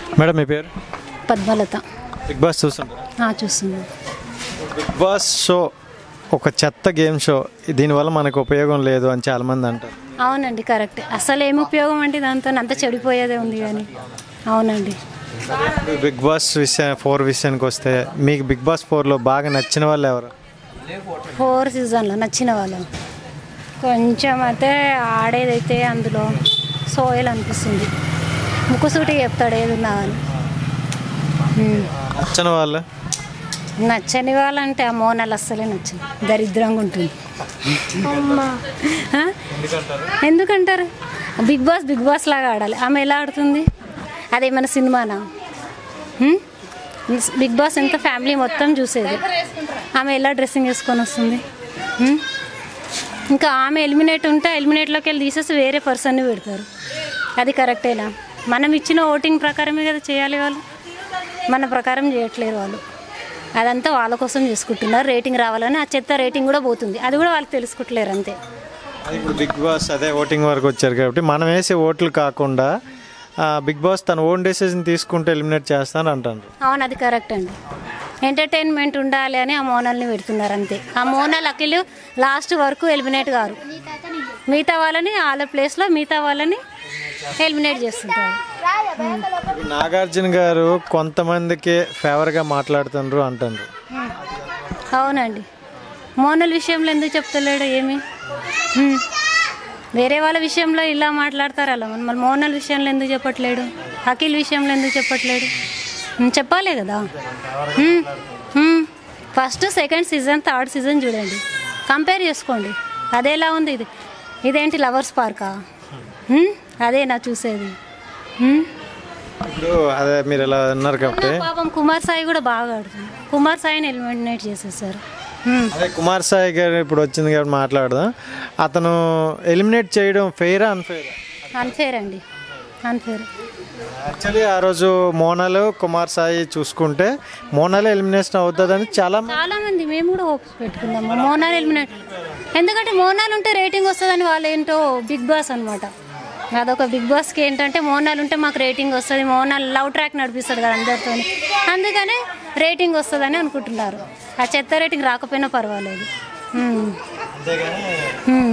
Madam మీ పేరు Padmalatha big boss చూస్తుంటారా ఆ, చూస్తున్నాను బిగ్ బాస్ షో ఒక చెత్త గేమ్ షో దీనివల్ల మనకు ఉపయోగం లేదు అని చాలామంది అంటారు అవునండి కరెక్ట్ అసలు ఏం ఉపయోగం అంటే దాంతో అంత చెడిపోయేదే ఉంది కానీ అవునండి బిగ్ బాస్ విషయం ఫోర్ విషయానికి వస్తే మీకు బిగ్ బాస్ ఫోర్లో బాగా నచ్చిన వాళ్ళు ఎవరు ఫోర్ సీజన్లో నచ్చిన వాళ్ళు కొంచెం అయితే ఆడేదైతే అందులో సోయల్ అనిపిస్తుంది ముక్కుసూటి చెప్తాడు ఏది ఉన్నా అని ఉమ్. నచ్చిన వాళ్ళు నచ్చని వాళ్ళంటే ఆ మోనాలు అస్సలే నచ్చదు దరిద్రంగా ఉంటుంది ఆ? ఎందుకంటారు బిగ్ బాస్ బిగ్ బాస్ లాగా ఆడాలి ఆమె ఎలా ఆడుతుంది అదేమైనా సినిమానా హ్మ్? బిగ్ బాస్ ఎంత ఫ్యామిలీ మొత్తం చూసేది ఆమె ఎలా డ్రెస్సింగ్ వేసుకొని వస్తుంది హ్మ్? ఇంకా ఆమె ఎలిమినేట్ ఉంటే ఎలిమినేట్లోకి వెళ్ళి తీసేసి వేరే పర్సన్ని పెడతారు అది కరెక్టేనా మనం ఇచ్చిన ఓటింగ్ ప్రకారమే కదా చేయాలి వాళ్ళు మన ప్రకారం చేయట్లేరు వాళ్ళు అదంతా వాళ్ళ కోసం చేసుకుంటున్నారు రేటింగ్ రావాలని ఆ చెత్త రేటింగ్ కూడా పోతుంది అది కూడా వాళ్ళకి తెలుసుకుంటలేరు అంతే అది ఇప్పుడు బిగ్ బాస్ అదే ఓటింగ్ వరకు వచ్చారు కాబట్టి మనం వేసే ఓట్లు కాకుండా ఆ, బిగ్ బాస్ తన ఓన్ డెసిషన్ తీసుకుంటే ఎలిమినేట్ చేస్తాను అంటారు అవును అది కరెక్ట్ అండి ఎంటర్టైన్మెంట్ ఉండాలి అని ఆ మోనల్ని పెడుతున్నారు అంతే ఆ మోనల్ అఖిలు లాస్ట్ వరకు ఎలిమినేట్ గారు మిగతా వాళ్ళని వాళ్ళ ప్లేస్లో మిగతా వాళ్ళని ఎలిమినేట్ చేస్తుంటారు ఇప్పుడు నాగార్జున గారు కొంతమందికి ఫేవర్గా మాట్లాడుతున్నారు అంటారు అవునండి మోనల్ విషయంలో ఎందుకు చెప్తలేడు ఏమి హ్మ్. వేరే వాళ్ళ విషయంలో ఇలా మాట్లాడతారు అలా మరి మోనల్ విషయంలో ఎందుకు చెప్పట్లేడు అఖిల్ విషయంలో ఎందుకు చెప్పట్లేడు హ్మ్, చెప్పాలి కదా hmm. Hmm. First second season third season చూడండి కంపేర్ చేసుకోండి అదేలా ఉంది ఇది ఇదేంటి లవర్స్ పార్కా హ్మ్? అదేనా చూసేది హ్మ్? ఇప్పుడు అదే మీరు ఇలా అన్నారు కాబట్టి పాపం కుమార్ సాయి కూడా బాగా ఆడుతుంది కుమార్ సాయిని ఎలిమినేట్ చేసేసారు హ్మ్. అదే కుమార్ సాయి గారు ఇప్పుడు వచ్చింది కాబట్టి మాట్లాడదాం అతను ఎలిమినేట్ చేయడం ఫెయిరా అన్ఫెయిరా అన్ఫేర్ అండి అన్ఫేర్ యాక్చువల్లీ ఆ రోజు మోనాలు కుమార్ సాయి చూసుకుంటే మోనాలు ఎలిమినేషన్ అవుతుందని చాలా మంది- చాలా మంది మేము కూడా హోప్స్ పెట్టుకున్నాము మోనాల్ ఎలిమినేట్ ఎందుకంటే మోనాల్ ఉంటే రేటింగ్ వస్తుందని వాళ్ళు ఏంటో బిగ్ బాస్ అనమాట అదొక బిగ్ బాస్కి ఏంటంటే మోనాల్ ఉంటే మాకు రేటింగ్ వస్తుంది మోనాల్ లవ్ ట్రాక్ నడిపిస్తాడు కదా అందరితో అందుకనే రేటింగ్ వస్తుందని అనుకుంటున్నారు ఆ చెత్త రేటింగ్ రాకపోయినా పర్వాలేదు హ్మ్. హ్మ్.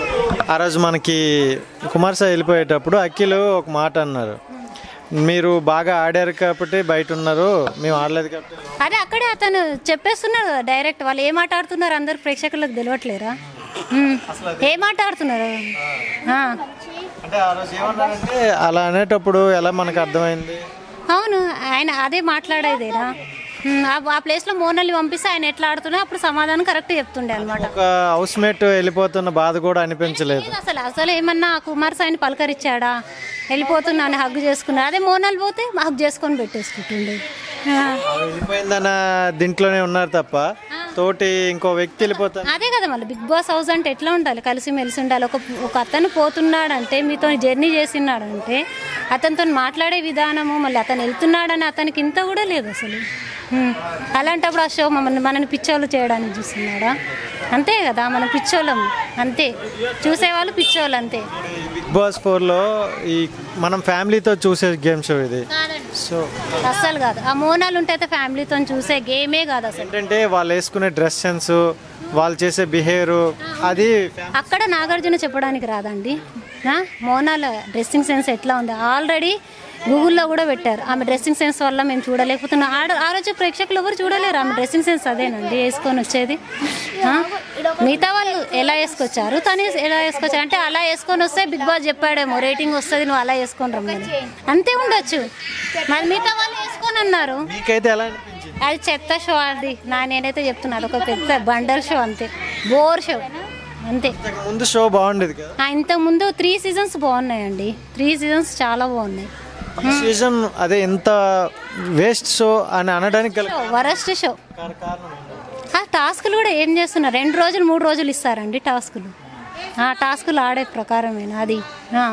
ఆ రోజు మనకి కుమార్ సాయి వెళ్ళిపోయేటప్పుడు అఖిల్ ఒక మాట అన్నారు మీరు బాగా ఆడారు కాబట్టి బయట ఉన్నారు మేము ఆడలేదు కాబట్టి అదే అక్కడే అతను చెప్పేస్తున్నారు కదా డైరెక్ట్ వాళ్ళు ఏం ఆట ఆడుతున్నారు అందరు ప్రేక్షకులకు తెలియట్లేరా హ్మ్. ఏం ఆట ఆడుతున్నారు ఆ. అంటే ఆ రోజు ఏమన్నారంటే అలా అనేటప్పుడు ఎలా మనకు అర్థమైంది అవును ఆయన అదే మాట్లాడేదేనా హ్మ్, ఆ- ఆ ప్లేస్లో మోనల్ని పంపిస్తే ఆయన ఎట్లా ఆడుతున్నా అప్పుడు సమాధానం కరెక్ట్ చెప్తుండే అనమాట ఒక హౌస్ మేట్ వెళ్ళిపోతున్న బాధ కూడా అనిపించలేదు అసలు అసలు ఏమన్నా కుమార్ సాయిని పలకరించాడా వెళ్ళిపోతున్నాను హగ్ చేసుకున్నా అదే మోనాలు పోతే హగ్ చేసుకొని పెట్టేసుకుంటుండే ఆ. ఆమె వెళ్ళిపోయిందన్న దీంట్లోనే ఉన్నారు తప్ప తోటి ఇంకో వ్యక్తి వెళ్ళిపోతాను అదే కదా మళ్ళీ బిగ్ బాస్ హౌస్ అంటే ఎట్లా ఉండాలి కలిసి మెలిసి ఉండాలి ఒక ఒక అతను పోతున్నాడంటే మీతో జర్నీ చేసినాడంటే అతనితో మాట్లాడే విధానము మళ్ళీ అతను వెళ్తున్నాడని అతనికి ఇంత కూడా లేదు అసలు హ్మ్. అలాంటప్పుడు ఆ షో మమ్మల్ని మనని పిచ్చోళ్ళు చేయడానికి చూస్తున్నాడా అంతే కదా మనం పిచ్చోళ్ళం అంతే చూసేవాళ్ళు పిచ్చోళ్ళు అంతే బిగ్ బాస్ ఫోర్లో ఈ మనం ఫ్యామిలీతో చూసే గేమ్ షో ఇది సో అస్సలు కాదు ఆ మోనాలు ఉంటే అయితే ఫ్యామిలీతో చూసే గేమే కాదు అసలు ఏంటంటే వాళ్ళు వేసుకునే డ్రెస్ సెన్స్ వాళ్ళు చేసే బిహేవియర్ అది అక్కడ నాగార్జున చెప్పడానికి రాదండి ఆ? మోనాల డ్రెస్సింగ్ సెన్స్ ఎట్లా ఉంది ఆల్రెడీ గూగుల్లో కూడా పెట్టారు ఆమె డ్రెస్సింగ్ సెన్స్ వల్ల మేము చూడలేకపోతున్నాం ఆడ ఆ రోజు ప్రేక్షకులు ఎవరు చూడలేరు ఆమె డ్రెస్సింగ్ సెన్స్ అదేనండి వేసుకొని వచ్చేది ఆ? మిగతా వాళ్ళు ఎలా వేసుకొచ్చారు తను ఎలా వేసుకొచ్చారు అంటే అలా వేసుకొని వస్తే బిగ్ బాస్ చెప్పాడేమో రేటింగ్ వస్తుంది నువ్వు అలా వేసుకొని రమ్మని అంతే ఉండొచ్చు మరి మిగతా వాళ్ళు వేసుకొని అన్నారు మీకైతే ఎలా అనిపించింది అది చెత్త షో అది నా నేనైతే చెప్తున్నా అదొక పెద్ద బండల్ షో అంతే బోర్ షో అంతే ఇంతకు ముందు షో బాగుండేది కదా ఆ, ఇంతకుముందు త్రీ సీజన్స్ బాగున్నాయండి త్రీ సీజన్స్ చాలా బాగున్నాయి ఈ సీజన్ అదే ఎంత వేస్ట్ షో అని అనడానికి గల వరస్ట్ షో కారణం ఏంటి? ఆ టాస్కులు కూడా ఏం చేస్తున్నారు రెండు రోజులు మూడు రోజులు ఇస్తారండి టాస్కులు ఆ టాస్కులు ఆడే ప్రకారమేనా అది ఆ.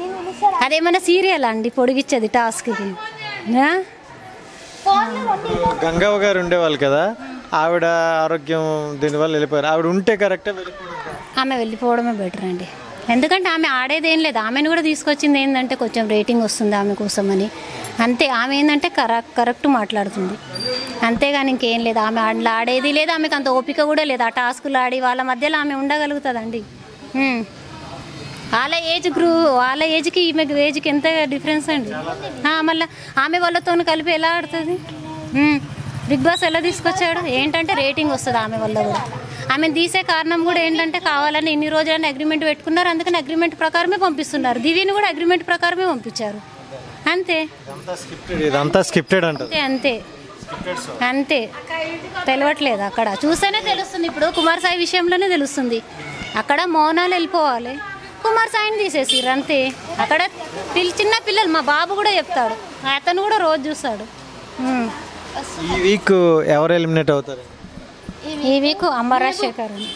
అదేమైనా సీరియల్ అండి పొడిగిచ్చేది టాస్క్కి ఆ? గంగవ్వ గారు ఉండేవాళ్ళు కదా ఆవిడ ఆరోగ్యం దీనివల్ల వెళ్ళిపోయారు ఆవిడ ఉంటే కరెక్టే వెళ్ళిపోయారు ఆమె వెళ్ళిపోవడమే బెటర్ అండి ఎందుకంటే ఆమె ఆడేది ఏం లేదు ఆమెను కూడా తీసుకొచ్చింది ఏంటంటే కొంచెం రేటింగ్ వస్తుంది ఆమె కోసమని అంతే ఆమె ఏంటంటే కరెక్ట్ కరెక్ట్ మాట్లాడుతుంది అంతేగాని ఇంకేం లేదు ఆమె అందులో ఆడేది లేదు ఆమెకు అంత ఓపిక కూడా లేదు ఆ టాస్కులు ఆడి వాళ్ళ మధ్యలో ఆమె ఉండగలుగుతుందండి ఉమ్. వాళ్ళ ఏజ్ గ్రూ వాళ్ళ ఏజ్కి ఈమె ఏజ్కి ఎంత డిఫరెన్స్ అండి ఆ, మళ్ళా ఆమె వాళ్ళతో కలిపి ఎలా ఆడుతుంది ఉమ్. బిగ్ బాస్ ఎలా తీసుకొచ్చాడు ఏంటంటే రేటింగ్ వస్తుంది ఆమె వల్ల కూడా ఆమెను తీసే కారణం కూడా ఏంటంటే కావాలని ఇన్ని రోజులని అగ్రిమెంట్ పెట్టుకున్నారు అందుకని అగ్రిమెంట్ ప్రకారమే పంపిస్తున్నారు దివిని కూడా అగ్రిమెంట్ ప్రకారమే పంపించారు అంతే ఇదంతా స్క్రిప్టెడ్ ఇదంతా స్క్రిప్టెడ్ అంటారు అంతే అంతే అంతే తెలియట్లేదు అక్కడ చూస్తేనే తెలుస్తుంది ఇప్పుడు కుమార్ సాయి విషయంలోనే తెలుస్తుంది అక్కడ మౌనాలు వెళ్ళిపోవాలి కుమార్ సాయిని తీసేసిర్రు అంతే అక్కడ పిల్ చిన్న పిల్లలు మా బాబు కూడా చెప్తాడు అతను కూడా రోజు చూస్తాడు ఉమ్. ఈ వీక్ ఎవరు ఎలిమినేట్ అవుతారు ఈ వీక్ అమ్మ రాజశేఖర్ అని.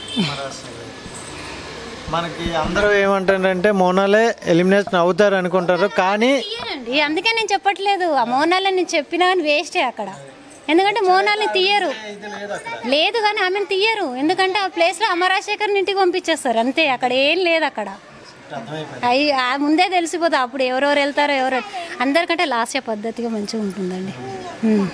మనకి అందరూ ఏమంటారంటే మోనాలే ఎలిమినేషన్ అవుతారు అనుకుంటారు కానీ తీయరండి అందుకే నేను చెప్పట్లేదు ఆ మోనాలని నేను చెప్పినా కానీ వేస్టే అక్కడ ఎందుకంటే మోనాల్ని తీయరు లేదు కానీ ఆమెను తీయరు ఎందుకంటే ఆ ప్లేస్లో అమరాశేఖర్ని ఇంటికి పంపించేస్తారు అంతే అక్కడ ఏం లేదు అక్కడ అవి ఆ ముందే తెలిసిపోతుంది అప్పుడు ఎవరెవరు వెళ్తారో ఎవరు అందరికంటే లాస్య పద్ధతిగా మంచిగా ఉంటుందండి ఉమ్.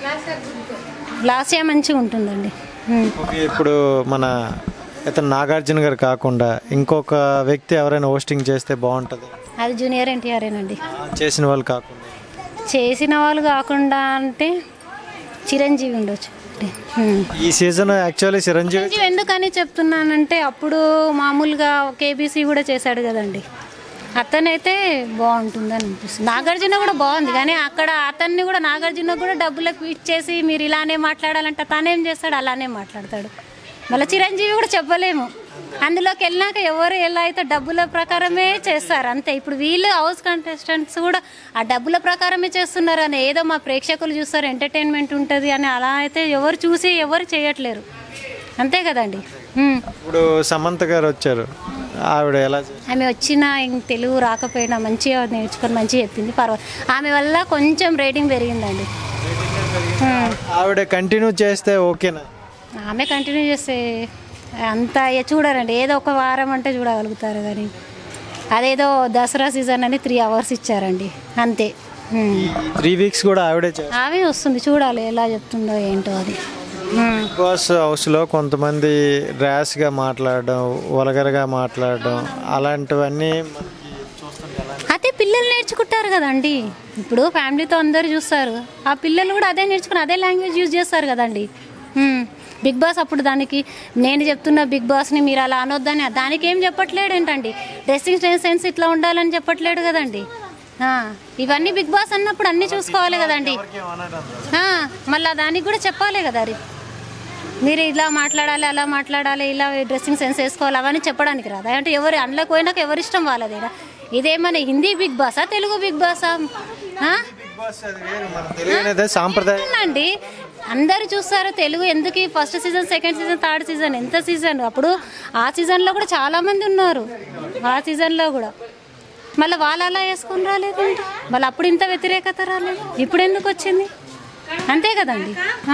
లాస్య మంచిగా ఉంటుందండి ఉమ్. ఓకే ఇప్పుడు మన ఇతను నాగార్జున గారు కాకుండా ఇంకొక వ్యక్తి ఎవరైనా హోస్టింగ్ చేస్తే బాగుంటుంది అది జూనియర్ ఎన్టీఆర్ఏనండి చేసిన వాళ్ళు కాకుండా చేసిన వాళ్ళు కాకుండా అంటే చిరంజీవి ఉండొచ్చు ఉమ్. ఈ సీజన్ యాక్చువల్లీ చిరంజీవి చిరంజీవి ఎందుకని చెప్తున్నానంటే అప్పుడు మామూలుగా కేబీసీ కూడా చేశాడు కదండి అతనైతే బాగుంటుందని అనిపిస్తుంది నాగార్జున కూడా బాగుంది కానీ అక్కడ అతన్ని కూడా నాగార్జున కూడా డబ్బులకు ఇచ్చేసి మీరు ఇలానే మాట్లాడాలంటే తనేం చేస్తాడు అలానే మాట్లాడతాడు మళ్ళీ చిరంజీవి కూడా చెప్పలేము అందులోకి వెళ్ళినాక ఎవరు ఎలా అయితే డబ్బుల ప్రకారమే చేస్తారు అంతే ఇప్పుడు వీళ్ళు హౌస్ కంటెస్టెంట్స్ కూడా ఆ డబ్బుల ప్రకారమే చేస్తున్నారు అని ఏదో మా ప్రేక్షకులు చూస్తారు ఎంటర్టైన్మెంట్ ఉంటుంది అని అలా అయితే ఎవరు చూసి ఎవరు చేయట్లేరు అంతే కదండి ఉమ్. ఇప్పుడు సమంత గారు వచ్చారు ఆవిడ ఎలా చేశారు? ఆమె వచ్చిన ఇంక తెలుగు రాకపోయినా మంచిగా నేర్చుకొని మంచిగా చెప్పింది పర్వాలేదు ఆమె వల్ల కొంచెం రేటింగ్ పెరిగిందండి ఉమ్. ఆవిడ కంటిన్యూ చేస్తే ఓకేనా ఆమె కంటిన్యూ చేస్తే అంత ఇక చూడరండి ఏదో ఒక వారం అంటే చూడగలుగుతారు కానీ అదేదో దసరా సీజన్ అని త్రీ అవర్స్ ఇచ్చారండి అంతే ఉమ్. త్రీ వీక్స్ కూడా ఆవిడే చేస్తారు ఆమె వస్తుంది చూడాలి ఎలా చెప్తుందో ఏంటో అది ఉమ్. బిగ్ బాస్ హౌస్లో కొంతమంది ర్యాష్గా మాట్లాడడం వలగరగా మాట్లాడడం అలాంటివన్నీ మనకి చూస్తుంటే ఎలా అదే పిల్లలు నేర్చుకుంటారు కదండి ఇప్పుడు ఫ్యామిలీతో అందరు చూస్తారు ఆ పిల్లలు కూడా అదే నేర్చుకుని అదే లాంగ్వేజ్ యూజ్ చేస్తారు కదండి హ్మ్. బిగ్ బాస్ అప్పుడు దానికి నేను చెప్తున్న బిగ్ బాస్ని మీరు అలా అనొద్దని దానికి ఏం చెప్పట్లేడు ఏంటండి డ్రెస్సింగ్ సెన్స్ ఇట్లా ఉండాలని చెప్పట్లేడు కదండి ఆ, ఇవన్నీ బిగ్ బాస్ అన్నప్పుడు అన్నీ చూసుకోవాలి కదండి ఆ, మళ్ళా దానికి కూడా చెప్పాలి కదా అది మీరు ఇలా మాట్లాడాలి అలా మాట్లాడాలి ఇలా డ్రెస్సింగ్ సెన్స్ వేసుకోవాలి అవన్నీ చెప్పడానికి రాదా అంటే ఎవరు అందులోకి పోయినాక ఎవరి ఇష్టం వాళ్ళదేనా ఇదేమన్నా హిందీ బిగ్ బాసా తెలుగు బిగ్ బాసా ఆ? బిగ్ బాస్ అది వేరు మన తెలుగు అనేది సాంప్రదాయం అవునండి అందరు చూస్తారు తెలుగు ఎందుకు first season second season third season ఎంత సీజన్ అప్పుడు ఆ సీజన్లో కూడా చాలా మంది ఉన్నారు ఆ సీజన్లో కూడా మళ్ళీ వాళ్ళు అలా వేసుకొని రాలేదండి మళ్ళీ అప్పుడు ఇంత వ్యతిరేకత రాలేదు ఇప్పుడు ఎందుకు వచ్చింది అంతే కదండి ఆ.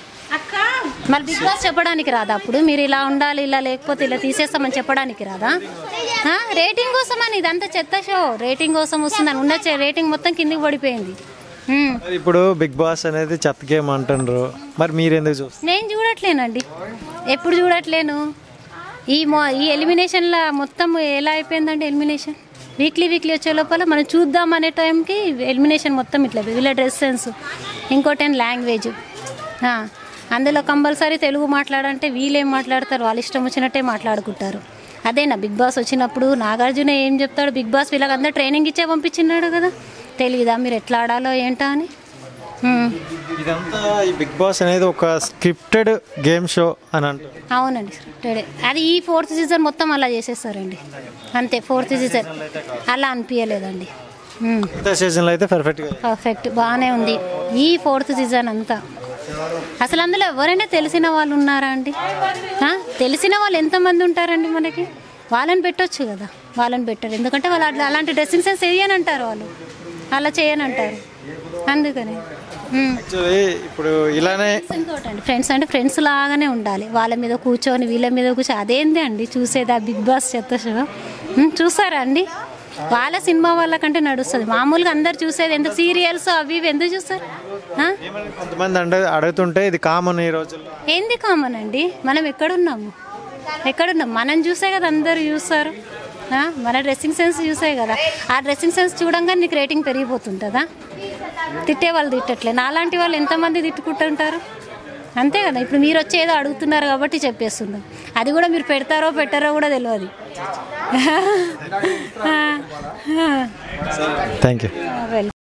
మళ్ళీ బిగ్ బాస్ చెప్పడానికి రాదా అప్పుడు మీరు ఇలా ఉండాలి ఇలా లేకపోతే ఇలా తీసేస్తామని చెప్పడానికి రాదా ఆ? రేటింగ్ కోసం అని ఇదంతా చెత్త షో రేటింగ్ కోసం వస్తుందని ఉన్న చే- రేటింగ్ మొత్తం కిందికి పడిపోయింది ఉమ్. మరి ఇప్పుడు బిగ్ బాస్ అనేది చెత్త గేమ్ అంటున్నారు మరి మీరు ఎందుకు చూస్తారు నేను చూడట్లేనండి ఎప్పుడు చూడట్లేను ఈ మొ ఈ ఎలిమినేషన్లో మొత్తం ఎలా అయిపోయిందండి ఎలిమినేషన్ వీక్లీ వీక్లీ వచ్చే లోపల మనం చూద్దాం అనే టైంకి ఎలిమినేషన్ మొత్తం ఇట్లా వీళ్ళ డ్రెస్ సెన్స్ ఇంకోటి లాంగ్వేజ్ అందులో కంపల్సరీ తెలుగు మాట్లాడంటే వీళ్ళేం మాట్లాడతారు వాళ్ళ ఇష్టం వచ్చినట్టే మాట్లాడుకుంటారు అదేనా బిగ్ బాస్ వచ్చినప్పుడు నాగార్జున ఏం చెప్తాడు బిగ్ బాస్ వీళ్ళకి అందరు ట్రైనింగ్ ఇచ్చే పంపించినాడు కదా తెలియదా మీరు ఎట్లా ఆడాలో ఏంటా అని ఉమ్. ఇదంతా ఈ బిగ్ బాస్ అనేది ఒక స్క్రిప్టెడ్ గేమ్ షో అని అంటారు అవునండి స్క్రిప్టెడే అది ఈ ఫోర్త్ సీజన్ మొత్తం అలా చేసేస్తారండి అంతే ఫోర్త్ సీజన్ అలా అనిపించలేదండి మిగతా సీజన్లో అయితే పర్ఫెక్ట్గా పర్ఫెక్ట్ బాగానే ఉంది ఈ ఫోర్త్ సీజన్ అంతా అసలు అందులో ఎవరైనా తెలిసిన వాళ్ళు ఉన్నారా అండి ఆ? తెలిసిన వాళ్ళు ఎంతమంది ఉంటారండి మనకి వాళ్ళని పెట్టొచ్చు కదా వాళ్ళని పెట్టరు ఎందుకంటే వాళ్ళు అట్లా అలాంటి డ్రెస్సింగ్ సెన్స్ వేయనంటారు వాళ్ళు అలా చేయనంటారు అందుకని ఉమ్. యాక్చువల్లీ ఇప్పుడు ఇలానే ఇంకోటండి ఫ్రెండ్స్ అంటే ఫ్రెండ్స్ లాగానే ఉండాలి వాళ్ళ మీద కూర్చొని వీళ్ళ మీద కూర్చొని అదేంది అండి చూసేది ఆ బిగ్ బాస్ చెత్త షో ఉమ్, చూసారా అండి వాళ్ళ సినిమా వాళ్ళకంటే నడుస్తుంది మామూలుగా అందరు చూసేది ఎందుకు సీరియల్స్ అవి ఇవి ఎందుకు చూస్తారు ఆ? ఏమని కొంతమంది అండ అడుగుతుంటే ఇది కామన్ ఈ రోజుల్లో ఏంది కామన్ అండి మనం ఎక్కడున్నాము ఎక్కడున్నాం మనం చూసే కదా అందరూ చూస్తారు ఆ? మన డ్రెస్సింగ్ సెన్స్ చూసే కదా ఆ డ్రెస్సింగ్ సెన్స్ చూడంగానే నీకు రేటింగ్ పెరిగిపోతుంటుందా తిట్టే వాళ్ళు తిట్టట్లే నాలాంటి వాళ్ళు ఎంతమంది తిట్టుకుంటుంటారు అంతే కదా ఇప్పుడు మీరు వచ్చి ఏదో అడుగుతున్నారు కాబట్టి చెప్పేస్తున్నాం అది కూడా మీరు పెడతారో పెట్టారో కూడా తెలియదు థ్యాంక్ యూ వెల్